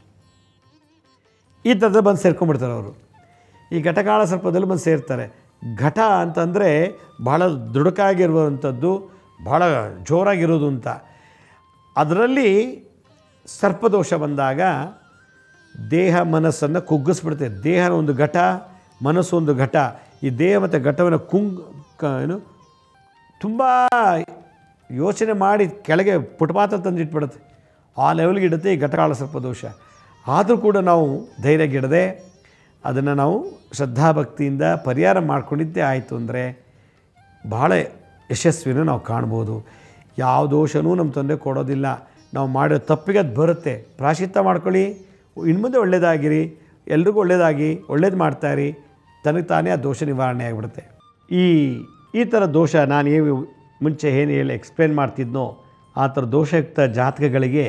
ಈ ಥರದ ಬಂದು ಸೇರ್ಕೊಂಡ್ಬಿಡ್ತಾರೆ ಅವರು ಈ ಘಟಕಾಳ ಸರ್ಪದಲ್ಲಿ ಬಂದು ಸೇರ್ತಾರೆ ಘಟ ಅಂತಂದರೆ ಬಹಳ ದುಡುಕಾಗಿರುವಂಥದ್ದು ಭಾಳ ಜೋರಾಗಿರೋದು ಅಂತ ಅದರಲ್ಲಿ ಸರ್ಪದೋಷ ಬಂದಾಗ ದೇಹ ಮನಸ್ಸನ್ನು ಕುಗ್ಗಿಸ್ಬಿಡುತ್ತೆ ದೇಹನ ಒಂದು ಘಟ ಮನಸ್ಸು ಒಂದು ಘಟ ಈ ದೇಹ ಮತ್ತು ಘಟವನ್ನು ಕುಂಗ್ ಕ ಏನು ತುಂಬ ಯೋಚನೆ ಮಾಡಿ ಕೆಳಗೆ ಪುಟಪಾತ ತಂದಿಟ್ಬಿಡುತ್ತೆ ಆ ಲೆವೆಲ್ಗೆ ಇಡುತ್ತೆ ಈ ಘಟಕಾಳ ಸರ್ಪದೋಷ ಆದರೂ ಕೂಡ ನಾವು ಧೈರ್ಯಗೆಡದೆ ಅದನ್ನು ನಾವು ಶ್ರದ್ಧಾಭಕ್ತಿಯಿಂದ ಪರಿಹಾರ ಮಾಡ್ಕೊಂಡಿದ್ದೇ ಆಯಿತು ಅಂದರೆ ಭಾಳ ಯಶಸ್ವಿನ ನಾವು ಕಾಣ್ಬೋದು ಯಾವ ದೋಷನೂ ನಮ್ಮ ತೊಂದರೆ ಕೊಡೋದಿಲ್ಲ ನಾವು ಮಾಡೋ ತಪ್ಪಿಗೆ ಅದು ಬರುತ್ತೆ ಪ್ರಾಶಿತ್ಯ ಮಾಡ್ಕೊಳ್ಳಿ ಇನ್ನು ಮುಂದೆ ಒಳ್ಳೆಯದಾಗಿರಿ ಎಲ್ರಿಗೂ ಒಳ್ಳೆಯದಾಗಿ ಒಳ್ಳೇದು ಮಾಡ್ತಾಯಿರಿ ತನಗೆ ತಾನೇ ಆ ದೋಷ ನಿವಾರಣೆ ಆಗಿಬಿಡುತ್ತೆ ಈ ಈ ಥರ ದೋಷ ನಾನು ಏನು ಮುಂಚೆ ಏನು ಹೇಳಿ ಎಕ್ಸ್ಪ್ಲೇನ್ ಮಾಡ್ತಿದ್ನೋ ಆ ಥರ ದೋಷಯುಕ್ತ ಜಾತಕಗಳಿಗೆ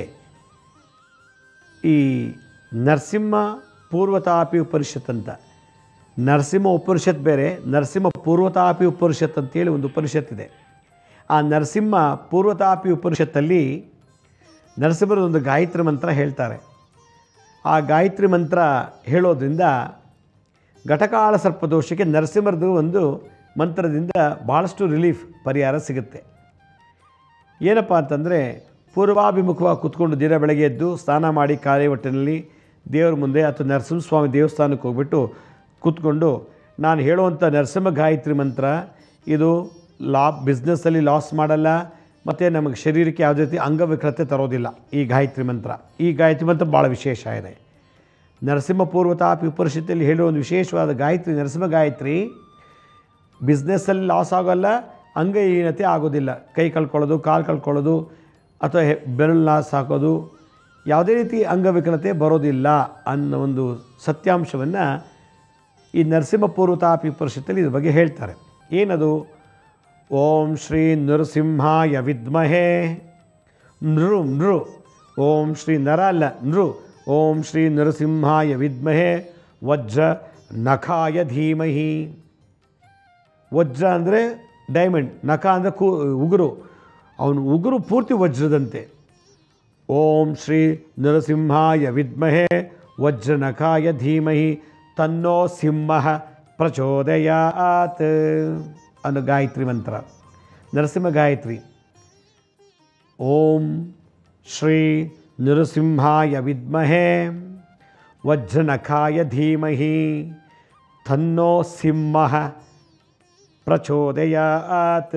ಈ ನರಸಿಂಹ ಪೂರ್ವತಾಪಿ ಉಪನಿಷತ್ ಅಂತ ನರಸಿಂಹ ಉಪನಿಷತ್ ಬೇರೆ ನರಸಿಂಹ ಪೂರ್ವತಾಪಿ ಉಪನಿಷತ್ ಅಂತೇಳಿ ಒಂದು ಉಪನಿಷತ್ ಇದೆ ಆ ನರಸಿಂಹ ಪೂರ್ವತಾಪಿ ಉಪನಿಷತ್ತಲ್ಲಿ ನರಸಿಂಹರ ಒಂದು ಗಾಯತ್ರಿ ಮಂತ್ರ ಹೇಳ್ತಾರೆ ಆ ಗಾಯತ್ರಿ ಮಂತ್ರ ಹೇಳೋದ್ರಿಂದ ಘಟಕಾಳ ಸರ್ಪದೋಷಕ್ಕೆ ನರಸಿಂಹರದು ಒಂದು ಮಂತ್ರದಿಂದ ಭಾಳಷ್ಟು ರಿಲೀಫ್ ಪರಿಹಾರ ಸಿಗುತ್ತೆ ಏನಪ್ಪ ಅಂತಂದರೆ ಪೂರ್ವಾಭಿಮುಖವಾಗಿ ಕೂತ್ಕೊಂಡು ದಿನ ಬೆಳಗ್ಗೆ ಎದ್ದು ಸ್ನಾನ ಮಾಡಿ ಖಾಲಿ ಹೊಟ್ಟೆನಲ್ಲಿ ದೇವರ ಮುಂದೆ ಅಥವಾ ನರಸಿಂಹಸ್ವಾಮಿ ದೇವಸ್ಥಾನಕ್ಕೆ ಹೋಗ್ಬಿಟ್ಟು ಕೂತ್ಕೊಂಡು ನಾನು ಹೇಳುವಂಥ ನರಸಿಂಹ ಗಾಯತ್ರಿ ಮಂತ್ರ ಇದು ಲಾ ಬಿಸ್ನೆಸ್ಸಲ್ಲಿ ಲಾಸ್ ಮಾಡಲ್ಲ ಮತ್ತು ನಮಗೆ ಶರೀರಕ್ಕೆ ಯಾವುದೇ ರೀತಿ ಅಂಗವಿಕಲತೆ ತರೋದಿಲ್ಲ ಈ ಗಾಯತ್ರಿ ಮಂತ್ರ ಈ ಗಾಯತ್ರಿ ಮಂತ್ರ ಭಾಳ ವಿಶೇಷ ಇದೆ ನರಸಿಂಹ ಪೂರ್ವತಾಪಿ ಉಪನಿಷತ್ತಲ್ಲಿ ಹೇಳುವ ಒಂದು ವಿಶೇಷವಾದ ಗಾಯತ್ರಿ ನರಸಿಂಹ ಗಾಯತ್ರಿ ಬಿಸ್ನೆಸ್ಸಲ್ಲಿ ಲಾಸ್ ಆಗೋಲ್ಲ ಅಂಗಹೀನತೆ ಆಗೋದಿಲ್ಲ ಕೈ ಕಳ್ಕೊಳ್ಳೋದು ಕಾಲು ಕಳ್ಕೊಳ್ಳೋದು ಅಥವಾ ಹೆ- ಬೆರಳು ಲಾಸ್ ಹಾಕೋದು ಯಾವುದೇ ರೀತಿ ಅಂಗವಿಕಲತೆ ಬರೋದಿಲ್ಲ ಅನ್ನೋ ಒಂದು ಸತ್ಯಾಂಶವನ್ನು ಈ ನರಸಿಂಹ ಪೂರ್ವತಾಪಿ ಉಪನಿಷತ್ತಲ್ಲಿ ಇದ್ರ ಬಗ್ಗೆ ಹೇಳ್ತಾರೆ ಏನದು ಓಂ ಶ್ರೀ ನರಸಿಂಹಾಯ ವಿದ್ಮಹೇ ನೃ ನೃ ಓಂ ಶ್ರೀ ನರ ಅಲ್ಲ ನೃ ಓಂ ಶ್ರೀ ನರಸಿಂಹಾಯ ವಿದ್ಮಹೇ ವಜ್ರ ನಖಾಯ ಧೀಮಹಿ ವಜ್ರ ಅಂದರೆ ಡೈಮಂಡ್ ನಖ ಅಂದರೆ ಕೂ ಉಗುರು ಅವನು ಉಗುರು ಪೂರ್ತಿ ವಜ್ರದಂತೆ ಓಂ ಶ್ರೀ ನರಸಿಂಹಾಯ ವಿದ್ಮಹೇ ವಜ್ರನಖಾಯ ಧೀಮಹಿ ತನ್ನೋ ಸಿಂಹ ಪ್ರಚೋದಯಾತ್ ಅನ್ನೋ ಗಾಯತ್ರಿ ಮಂತ್ರ ನರಸಿಂಹ ಗಾಯತ್ರಿ ಓಂ ಶ್ರೀ ನರಸಿಂಹಾಯ ವಿದ್ಮಹೇ ವಜ್ರನಖಾಯ ಧೀಮಹಿ ತನ್ನೋ ಸಿಂಹ ಪ್ರಚೋದಯಾತ್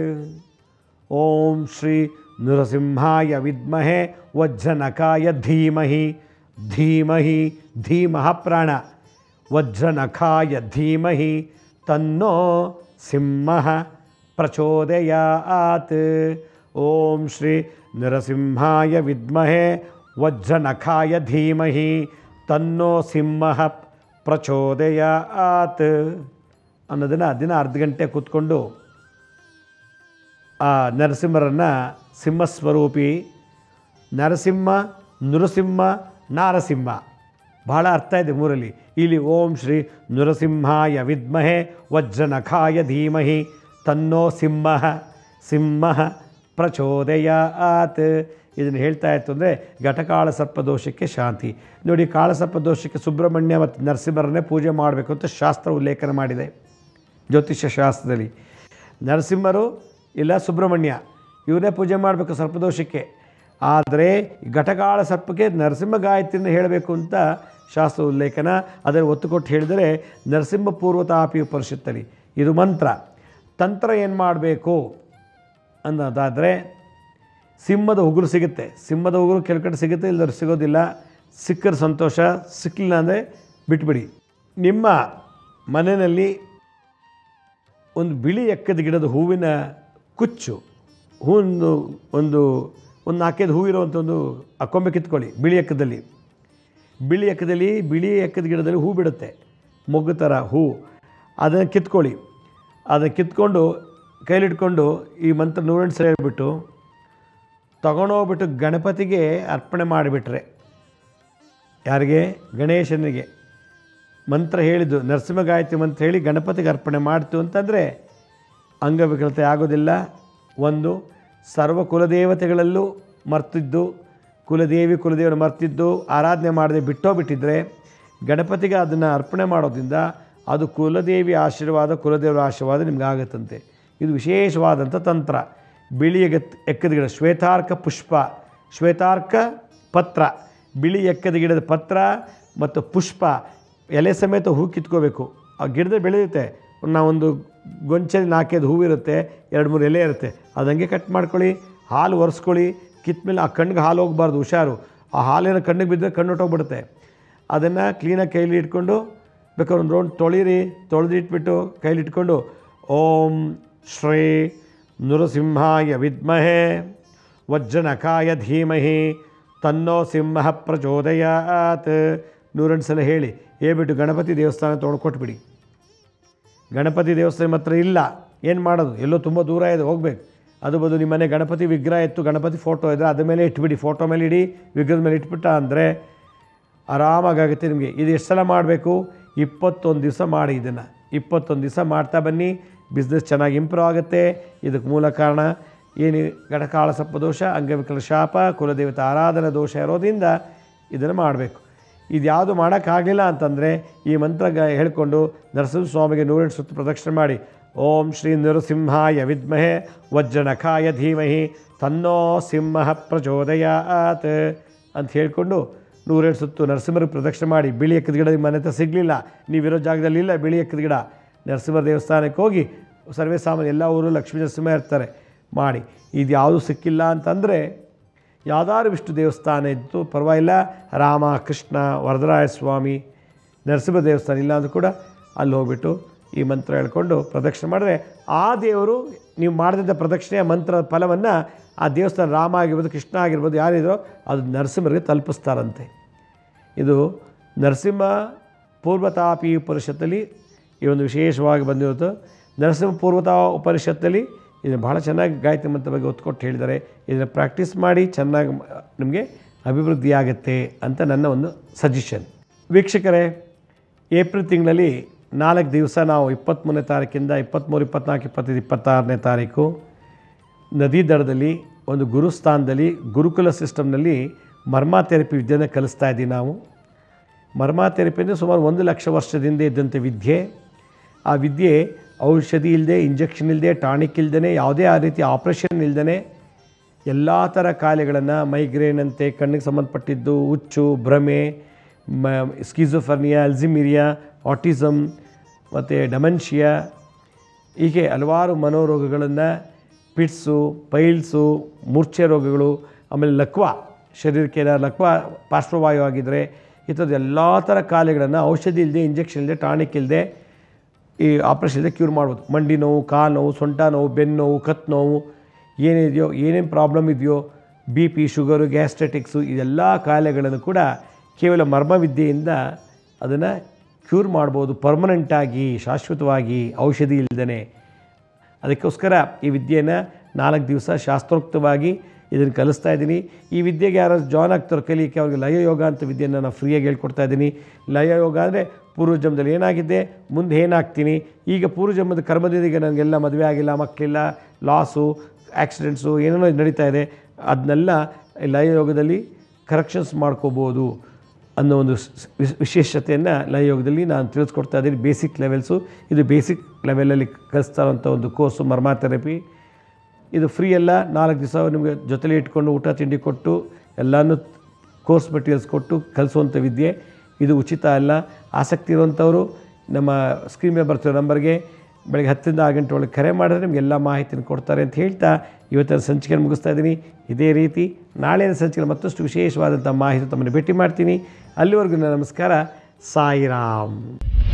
ಓಂ ಶ್ರೀ ನೃಸಿಂಹಾಯ ವಿದ್ಮಹೇ ವಜ್ರನಖಾಯ ಧೀಮಹಿ ಧೀಮಹಿ ಧೀಮಃ ಪ್ರಾಣ ವಜ್ರನಖಾಯ ಧೀಮಹಿ ತನ್ನೋ ಸಿಂಹ ಪ್ರಚೋದಯಾತ್ ಓಂ ಶ್ರೀ ನರಸಿಂಹಾಯ ವಿದ್ಮಹೇ ವಜ್ರನಖಾಯ ಧೀಮಹಿ ತನ್ನೋ ಸಿಂಹ ಪ್ರಚೋದಯಾತ್ ಅನ್ನೋದನ್ನು ದಿನ ಅರ್ಧ ಗಂಟೆ ಕೂತ್ಕೊಂಡು ಆ ನರಸಿಂಹರನ್ನು ಸಿಂಹಸ್ವರೂಪಿ ನರಸಿಂಹ ನೃಸಿಂಹ ನಾರಸಿಂಹ ಬಹಳ ಅರ್ಥ ಇದೆ ಮೂರಲ್ಲಿ ಇಲ್ಲಿ ಓಂ ಶ್ರೀ ನೃಸಿಂಹಾಯ ವಿದ್ಮಹೇ ವಜ್ರನಖಾಯ ಧೀಮಹಿ ತನ್ನೋ ಸಿಂಹ ಸಿಂಹ ಪ್ರಚೋದಯಾತ್ ಇದನ್ನು ಹೇಳ್ತಾ ಇತ್ತು ಅಂದರೆ ಘಟಕಾಳ ಸರ್ಪದೋಷಕ್ಕೆ ಶಾಂತಿ ನೋಡಿ ಕಾಳಸರ್ಪದೋಷಕ್ಕೆ ಸುಬ್ರಹ್ಮಣ್ಯ ಮತ್ತು ನರಸಿಂಹರನ್ನೇ ಪೂಜೆ ಮಾಡಬೇಕು ಅಂತ ಶಾಸ್ತ್ರ ಉಲ್ಲೇಖನ ಮಾಡಿದೆ ಜ್ಯೋತಿಷ್ಯ ಶಾಸ್ತ್ರದಲ್ಲಿ ನರಸಿಂಹರು ಇಲ್ಲ ಸುಬ್ರಹ್ಮಣ್ಯ ಇವರೇ ಪೂಜೆ ಮಾಡಬೇಕು ಸರ್ಪದೋಷಕ್ಕೆ ಆದರೆ ಘಟಕಾಳ ಸರ್ಪಕ್ಕೆ ನರಸಿಂಹ ಗಾಯತ್ರಿಯನ್ನು ಹೇಳಬೇಕು ಅಂತ ಶಾಸ್ತ್ರ ಉಲ್ಲೇಖನ ಅದರ ಒತ್ತು ಕೊಟ್ಟು ಹೇಳಿದರೆ ನರಸಿಂಹ ಪೂರ್ವತಾಪಿ ಪರಿಷತ್ತಲ್ಲಿ ಇದು ಮಂತ್ರ ತಂತ್ರ ಏನು ಮಾಡಬೇಕು ಅನ್ನೋದಾದರೆ ಸಿಂಹದ ಉಗುರು ಸಿಗುತ್ತೆ ಸಿಂಹದ ಉಗುರು ಕೆಲ ಕಡೆ ಸಿಗುತ್ತೆ ಇಲ್ಲದ್ರೆ ಸಿಗೋದಿಲ್ಲ ಸಿಕ್ಕರೆ ಸಂತೋಷ ಸಿಕ್ಕಲಿಲ್ಲ ಅಂದರೆ ಬಿಟ್ಬಿಡಿ ನಿಮ್ಮ ಮನೆಯಲ್ಲಿ ಒಂದು ಬಿಳಿ ಎಕ್ಕದ ಗಿಡದ ಹೂವಿನ ಕುಚ್ಚು ಹೂವಿನ ಒಂದು ಒಂದು ನಾಲ್ಕೈದು ಹೂವಿರುವಂಥ ಒಂದು ಆ ಕೊಂಬೆ ಕಿತ್ಕೊಳ್ಳಿ ಬಿಳಿ ಎಕ್ಕದಲ್ಲಿ ಬಿಳಿ ಎಕ್ಕದಲ್ಲಿ ಬಿಳಿ ಎಕ್ಕದ ಗಿಡದಲ್ಲಿ ಹೂ ಬಿಡುತ್ತೆ ಮೊಗ್ಗು ಥರ ಹೂ ಅದನ್ನು ಕಿತ್ಕೊಳ್ಳಿ ಅದನ್ನು ಕಿತ್ಕೊಂಡು ಕೈಲಿಟ್ಕೊಂಡು ಈ ಮಂತ್ರ ನೂರೆಂಟು ಸಲ ಹೇಳ್ಬಿಟ್ಟು ತಗೊಂಡೋಗ್ಬಿಟ್ಟು ಗಣಪತಿಗೆ ಅರ್ಪಣೆ ಮಾಡಿಬಿಟ್ರೆ ಯಾರಿಗೆ ಗಣೇಶನಿಗೆ ಮಂತ್ರ ಹೇಳಿದ್ದು ನರಸಿಂಹ ಗಾಯತ್ರಿ ಮಂತ್ರ ಹೇಳಿ ಗಣಪತಿಗೆ ಅರ್ಪಣೆ ಮಾಡ್ತು ಅಂತಂದರೆ ಅಂಗವಿಕಲತೆ ಆಗೋದಿಲ್ಲ ಒಂದು ಸರ್ವ ಕುಲದೇವತೆಗಳಲ್ಲೂ ಮರ್ತಿದ್ದು ಕುಲದೇವಿ ಕುಲದೇವರು ಮರ್ತಿದ್ದು ಆರಾಧನೆ ಮಾಡದೆ ಬಿಟ್ಟೋ ಬಿಟ್ಟಿದ್ರೆ ಗಣಪತಿಗೆ ಅದನ್ನು ಅರ್ಪಣೆ ಮಾಡೋದ್ರಿಂದ ಅದು ಕುಲದೇವಿ ಆಶೀರ್ವಾದ ಕುಲದೇವರ ಆಶೀರ್ವಾದ ನಿಮ್ಗೆ ಆಗುತ್ತಂತೆ ಇದು ವಿಶೇಷವಾದಂಥ ತಂತ್ರ ಬಿಳಿ ಎಗತ್ ಎಕ್ಕದ ಗಿಡ ಶ್ವೇತಾರ್ಕ ಪುಷ್ಪ ಶ್ವೇತಾರ್ಕ ಪತ್ರ ಬಿಳಿ ಎಕ್ಕದ ಗಿಡದ ಪತ್ರ ಮತ್ತು ಪುಷ್ಪ ಎಲೆ ಸಮೇತ ಹೂ ಕಿತ್ಕೋಬೇಕು ಆ ಗಿಡದ ಬೆಳೆಯುತ್ತೆ ನಾವೊಂದು ಗೊಂಚಲಿ ನಾಲ್ಕೈದು ಹೂವಿರುತ್ತೆ ಎರಡು ಮೂರು ಎಲೆ ಇರುತ್ತೆ ಅದಂಗೆ ಕಟ್ ಮಾಡ್ಕೊಳ್ಳಿ ಹಾಲು ಒರೆಸ್ಕೊಳ್ಳಿ ಕಿತ್ಮೇಲೆ ಆ ಕಣ್ಣಿಗೆ ಹಾಲು ಹೋಗಬಾರ್ದು ಹುಷಾರು ಆ ಹಾಲೇನೋ ಕಣ್ಣಿಗೆ ಬಿದ್ದರೆ ಕಣ್ಣು ಹೊಟ್ಟೋಗ್ಬಿಡುತ್ತೆ ಅದನ್ನು ಕ್ಲೀನಾಗಿ ಕೈಲಿ ಇಟ್ಕೊಂಡು ಬೇಕಾದ್ರೆ ಒಂದು ರೌಂಡ್ ತೊಳಿರಿ ತೊಳೆದಿಟ್ಬಿಟ್ಟು ಕೈಲಿ ಇಟ್ಕೊಂಡು ಓಂ ಶ್ರೀ ನೃಸಿಂಹಾಯ ವಿದ್ಮಹೇ ವಜ್ರನಖಾಯ ಧೀಮಹಿ ತನ್ನೋ ಸಿಂಹ ಪ್ರಚೋದಯಾತ್ ನೂರೆಂಟು ಸಲ ಹೇಳಿ ಹೇಳ್ಬಿಟ್ಟು ಗಣಪತಿ ದೇವಸ್ಥಾನ ತೊಗೊಂಡು ಕೊಟ್ಬಿಡಿ ಗಣಪತಿ ದೇವಸ್ಥಾನ ಮಾತ್ರ ಇಲ್ಲ ಏನು ಮಾಡೋದು ಎಲ್ಲೋ ತುಂಬ ದೂರ ಇದೆ ಹೋಗ್ಬೇಕು ಅದು ಬದು ನಿಮ್ಮ ಮನೆ ಗಣಪತಿ ವಿಗ್ರಹ ಇತ್ತು ಗಣಪತಿ ಫೋಟೋ ಇದ್ದರೆ ಅದ್ರ ಮೇಲೆ ಇಟ್ಬಿಡಿ ಫೋಟೋ ಮೇಲೆ ಇಡಿ ವಿಗ್ರಹದ ಮೇಲೆ ಇಟ್ಬಿಟ್ಟ ಅಂದರೆ ಆರಾಮಾಗುತ್ತೆ ನಿಮಗೆ ಇದು ಎಷ್ಟು ಸಲ ಮಾಡಬೇಕು ಇಪ್ಪತ್ತೊಂದು ದಿವಸ ಮಾಡಿ ಇದನ್ನು ಇಪ್ಪತ್ತೊಂದು ದಿವಸ ಮಾಡ್ತಾ ಬನ್ನಿ ಬಿಸ್ನೆಸ್ ಚೆನ್ನಾಗಿ ಇಂಪ್ರೂವ್ ಆಗುತ್ತೆ ಇದಕ್ಕೆ ಮೂಲ ಕಾರಣ ಏನು ಗಡಕಾಳ ಸಪ್ಪ ದೋಷ ಅಂಗವಿಕಲ ಶಾಪ ಕುಲದೇವತೆ ಆರಾಧನಾ ದೋಷ ಇರೋದ್ರಿಂದ ಇದನ್ನು ಮಾಡಬೇಕು ಇದ್ಯಾವುದು ಮಾಡೋಕ್ಕಾಗಲಿಲ್ಲ ಅಂತಂದರೆ ಈ ಮಂತ್ರ ಗ ಹೇಳ್ಕೊಂಡು ನರಸಿಂಹಸ್ವಾಮಿಗೆ ನೂರೆಂಟು ಸುತ್ತು ಪ್ರದಕ್ಷಿಣೆ ಮಾಡಿ ಓಂ ಶ್ರೀ ನರಸಿಂಹಾಯ ವಿದ್ಮಹೆ ವಜ್ರನಖಾಯ ಧೀಮಹಿ ತನ್ನೋ ಸಿಂಹ ಪ್ರಚೋದಯಾತ್ ಅಂತ ಹೇಳ್ಕೊಂಡು ನೂರೆರಡು ಸುತ್ತು ನರಸಿಂಹರಿಗೆ ಪ್ರದಕ್ಷಿಣೆ ಮಾಡಿ ಬಿಳಿ ಎಕ್ಕದ ಗಿಡ ನಿಮ್ಮ ಮನೆ ಹತ್ರ ಸಿಗಲಿಲ್ಲ ನೀವಿರೋ ಜಾಗದಲ್ಲಿ ಇಲ್ಲ ಬಿಳಿ ಎಕ್ಕದ ಗಿಡ ನರಸಿಂಹ ದೇವಸ್ಥಾನಕ್ಕೆ ಹೋಗಿ ಸರ್ವೇ ಸಾಮಾನ್ಯ ಎಲ್ಲ ಊರು ಲಕ್ಷ್ಮೀ ನರಸಿಂಹ ಇರ್ತಾರೆ ಮಾಡಿ ಇದು ಯಾವುದು ಸಿಕ್ಕಿಲ್ಲ ಅಂತಂದರೆ ಯಾವ್ದಾದ್ರು ವಿಷ್ಣು ದೇವಸ್ಥಾನ ಇತ್ತು ಪರವಾಗಿಲ್ಲ ರಾಮ ಕೃಷ್ಣ ವರದರಾಯ ಸ್ವಾಮಿ ನರಸಿಂಹ ದೇವಸ್ಥಾನ ಇಲ್ಲ ಅಂದರೂ ಕೂಡ ಅಲ್ಲಿ ಹೋಗ್ಬಿಟ್ಟು ಈ ಮಂತ್ರ ಹೇಳ್ಕೊಂಡು ಪ್ರದಕ್ಷಿಣೆ ಮಾಡಿದ್ರೆ ಆ ದೇವರು ನೀವು ಮಾಡಿದಂಥ ಪ್ರದಕ್ಷಿಣೆಯ ಮಂತ್ರದ ಫಲವನ್ನು ಆ ದೇವಸ್ಥಾನ ರಾಮ ಆಗಿರ್ಬೋದು ಕೃಷ್ಣ ಆಗಿರ್ಬೋದು ಯಾರಿದ್ರೋ ಅದು ನರಸಿಂಹರಿಗೆ ತಲುಪಿಸ್ತಾರಂತೆ ಇದು ನರಸಿಂಹ ಪೂರ್ವತಾಪಿ ಉಪನಿಷತ್ತಲ್ಲಿ ಈ ಒಂದು ವಿಶೇಷವಾಗಿ ಬಂದಿರೋದು ನರಸಿಂಹ ಪೂರ್ವತಾ ಉಪನಿಷತ್ತಲ್ಲಿ ಇದನ್ನು ಭಾಳ ಚೆನ್ನಾಗಿ ಗಾಯತ್ರಿ ಮಂತ್ರ ಬಗ್ಗೆ ಒತ್ತು ಕೊಟ್ಟು ಹೇಳಿದ್ದಾರೆ ಇದನ್ನು ಪ್ರಾಕ್ಟೀಸ್ ಮಾಡಿ ಚೆನ್ನಾಗಿ ನಿಮಗೆ ಅಭಿವೃದ್ಧಿ ಆಗುತ್ತೆ ಅಂತ ನನ್ನ ಒಂದು ಸಜೆಷನ್ ವೀಕ್ಷಕರೇ ಏಪ್ರಿಲ್ ತಿಂಗಳಲ್ಲಿ ನಾಲ್ಕು ದಿವಸ ನಾವು ಇಪ್ಪತ್ತ್ಮೂರನೇ ತಾರೀಕಿಂದ ಇಪ್ಪತ್ತ್ಮೂರು ಇಪ್ಪತ್ತ್ನಾಲ್ಕು ಇಪ್ಪತ್ತೈದು ಇಪ್ಪತ್ತಾರನೇ ತಾರೀಕು ನದಿ ದಡದಲ್ಲಿ ಒಂದು ಗುರುಸ್ಥಾನದಲ್ಲಿ ಗುರುಕುಲ ಸಿಸ್ಟಮ್ನಲ್ಲಿ ಮರ್ಮಾ ಥೆರಪಿ ವಿದ್ಯೆನ ಕಲಿಸ್ತಾ ಇದ್ದೀವಿ ನಾವು ಮರ್ಮಾ ಥೆರಪಿ ಅಂದರೆ ಸುಮಾರು ಒಂದು ಲಕ್ಷ ವರ್ಷದಿಂದ ಇದ್ದಂಥ ವಿದ್ಯೆ ಆ ವಿದ್ಯೆ ಔಷಧಿ ಇಲ್ಲದೆ ಇಂಜೆಕ್ಷನ್ ಇಲ್ಲದೆ ಟಾನಿಕ್ ಇಲ್ಲದೇ ಯಾವುದೇ ಆ ರೀತಿ ಆಪ್ರೇಷನ್ ಇಲ್ಲದೇ ಎಲ್ಲ ಥರ ಕಾಯಿಲೆಗಳನ್ನು ಮೈಗ್ರೇನ್ ಅಂತೆ ಕಣ್ಣಿಗೆ ಸಂಬಂಧಪಟ್ಟಿದ್ದು ಹುಚ್ಚು ಭ್ರಮೆ ಮ ಸ್ಕಿಜೋಫರ್ನಿಯಾ ಅಲ್ಝಿಮಿರಿಯಾ ಆಟಿಸಮ್ ಮತ್ತು ಡಮೆನ್ಷಿಯಾ ಹೀಗೆ ಹಲವಾರು ಮನೋರೋಗಗಳನ್ನು ಪಿಟ್ಸು ಪೈಲ್ಸು ಮೂರ್ಛೆ ರೋಗಗಳು ಆಮೇಲೆ ಲಕ್ವಾ ಶರೀರಕ್ಕೆ ಏನಾದ್ರು ಲಕ್ವಾ ಪಾರ್ಶ್ವವಾಯು ಆಗಿದ್ದರೆ ಈ ಥರದ್ದು ಎಲ್ಲ ಥರ ಕಾಯಿಲೆಗಳನ್ನು ಔಷಧಿ ಇಲ್ಲದೆ ಇಂಜೆಕ್ಷನ್ ಇಲ್ಲದೆ ಟಾನಿಕ್ ಇಲ್ಲದೆ ಈ ಆಪ್ರೇಷನ್ ಇಲ್ಲದೆ ಕ್ಯೂರ್ ಮಾಡ್ಬೋದು ಮಂಡಿ ನೋವು ಕಾಲು ನೋವು ಸೊಂಟ ನೋವು ಬೆನ್ನು ನೋವು ಕತ್ತು ನೋವು ಏನಿದೆಯೋ ಏನೇನು ಪ್ರಾಬ್ಲಮ್ ಇದೆಯೋ ಬಿ ಪಿ ಶುಗರು ಗ್ಯಾಸ್ಟ್ರೆಟಿಕ್ಸು ಇದೆಲ್ಲ ಕಾಯಿಲೆಗಳನ್ನು ಕೂಡ ಕೇವಲ ಮರ್ಮವಿದ್ಯೆಯಿಂದ ಅದನ್ನು ಕ್ಯೂರ್ ಮಾಡ್ಬೋದು ಪರ್ಮನೆಂಟಾಗಿ ಶಾಶ್ವತವಾಗಿ ಔಷಧಿ ಇಲ್ಲದೇ ಅದಕ್ಕೋಸ್ಕರ ಈ ವಿದ್ಯೆಯನ್ನು ನಾಲ್ಕು ದಿವಸ ಶಾಸ್ತ್ರೋಕ್ತವಾಗಿ ಇದನ್ನು ಕಲಿಸ್ತಾ ಇದ್ದೀನಿ ಈ ವಿದ್ಯೆಗೆ ಯಾರು ಜಾಯ್ನ್ ಆಗ್ತಾರೋ ಕಲಿಯಕ್ಕೆ ಅವ್ರಿಗೆ ಲಯ ಯೋಗ ಅಂತ ವಿದ್ಯೆಯನ್ನು ನಾನು ಫ್ರೀಯಾಗಿ ಹೇಳ್ಕೊಡ್ತಾ ಇದ್ದೀನಿ ಲಯ ಯೋಗ ಅಂದರೆ ಪೂರ್ವಜನ್ಮದಲ್ಲಿ ಏನಾಗಿದ್ದೆ ಮುಂದೆ ಏನಾಗ್ತೀನಿ ಈಗ ಪೂರ್ವಜನ್ಮದ ಕರ್ಮದಿಂದ ಈಗ ನನಗೆಲ್ಲ ಮದುವೆ ಆಗಿಲ್ಲ ಮಕ್ಕಳಿಲ್ಲ ಲಾಸು ಆಕ್ಸಿಡೆಂಟ್ಸು ಏನೇನೋ ನಡೀತಾ ಇದೆ ಅದನ್ನೆಲ್ಲ ಲಯ ಯೋಗದಲ್ಲಿ ಕರೆಕ್ಷನ್ಸ್ ಮಾಡ್ಕೋಬೋದು ಅನ್ನೋ ಒಂದು ಸ್- ಸ್- ವಿಶೇಷತೆಯನ್ನು ಲಯಯೋಗದಲ್ಲಿ ನಾನು ತಿಳಿಸ್ಕೊಡ್ತಾ ಇದ್ದೀನಿ ಬೇಸಿಕ್ ಲೆವೆಲ್ಸು ಇದು ಬೇಸಿಕ್ ಲೆವೆಲಲ್ಲಿ ಕಲಿಸ್ತಾ ಇರೋಂಥ ಒಂದು ಕೋರ್ಸು ಮರ್ಮಾ ಥೆರಪಿ ಇದು ಫ್ರೀ ಎಲ್ಲ ನಾಲ್ಕು ದಿವಸ ನಿಮಗೆ ಜೊತೆಲಿ ಇಟ್ಕೊಂಡು ಊಟ ತಿಂಡಿ ಕೊಟ್ಟು ಎಲ್ಲನೂ ಕೋರ್ಸ್ ಮೆಟೀರಿಯಲ್ಸ್ ಕೊಟ್ಟು ಕಲಿಸುವಂಥ ವಿದ್ಯೆ ಇದು ಉಚಿತ ಅಲ್ಲ ಆಸಕ್ತಿ ಇರುವಂಥವರು ನಮ್ಮ ಸ್ಕ್ರೀನ್ ಮೇಲೆ ಬರ್ತಿರೋ ನಂಬರ್ಗೆ ಬೆಳಗ್ಗೆ ಹತ್ತರಿಂದ ಆರು ಗಂಟೆ ಒಳಗೆ ಕರೆ ಮಾಡಿದ್ರೆ ನಿಮ್ಗೆ ಎಲ್ಲ ಮಾಹಿತಿನ ಕೊಡ್ತಾರೆ ಅಂತ ಹೇಳ್ತಾ ಇವತ್ತಿನ ಸಂಚಿಕೆ ಮುಗಿಸ್ತಾ ಇದ್ದೀನಿ ಇದೇ ರೀತಿ ನಾಳಿನ ಸಂಚಿಕೆ ಮತ್ತಷ್ಟು ವಿಶೇಷವಾದಂಥ ಮಾಹಿತಿ ತಮ್ಮನ್ನು ಭೇಟಿ ಮಾಡ್ತೀನಿ ಅಲ್ಲಿವರೆಗೂ ನನ್ನ ನಮಸ್ಕಾರ ಸಾಯಿರಾಮ್